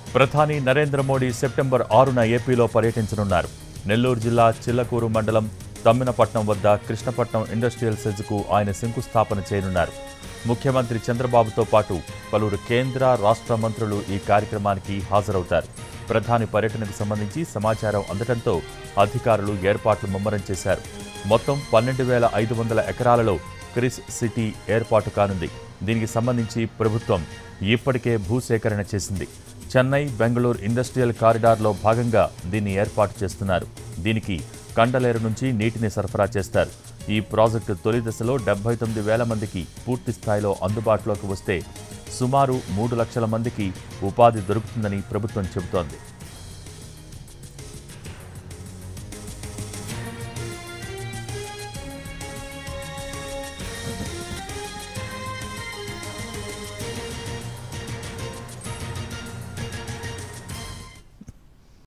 ప్రధాని నరేంద్ర మోడీ సెప్టెంబర్ ఆరున ఏపీలో పర్యటించనున్నారు నెల్లూరు జిల్లా చిల్లకూరు మండలం తమ్మినపట్నం వద్ద కృష్ణపట్నం ఇండస్ట్రియల్ సెజ్కు ఆయన శంకుస్థాపన చేయనున్నారు ముఖ్యమంత్రి చంద్రబాబుతో పాటు పలువురు కేంద్ర రాష్ట్ర మంత్రులు ఈ కార్యక్రమానికి హాజరవుతారు ప్రధాని పర్యటనకు సంబంధించి సమాచారం అందడంతో అధికారులు ఏర్పాట్లు ముమ్మరం చేశారు మొత్తం పన్నెండు వేల ఐదు వందల ఎకరాలలో క్రిస్ సిటీ ఏర్పాటు కానుంది దీనికి సంబంధించి ప్రభుత్వం ఇప్పటికే భూసేకరణ చేసింది చెన్నై బెంగళూరు ఇండస్ట్రియల్ కారిడార్లో భాగంగా దీన్ని ఏర్పాటు చేస్తున్నారు దీనికి కండలేరు నుంచి నీటిని సరఫరా చేస్తారు ఈ ప్రాజెక్టు తొలి దశలో డెబ్బై తొమ్మిది వేల మందికి పూర్తి స్థాయిలో అందుబాటులోకి వస్తే సుమారు మూడు లక్షల మందికి ఉపాధి దొరుకుతుందని ప్రభుత్వం చెబుతోంది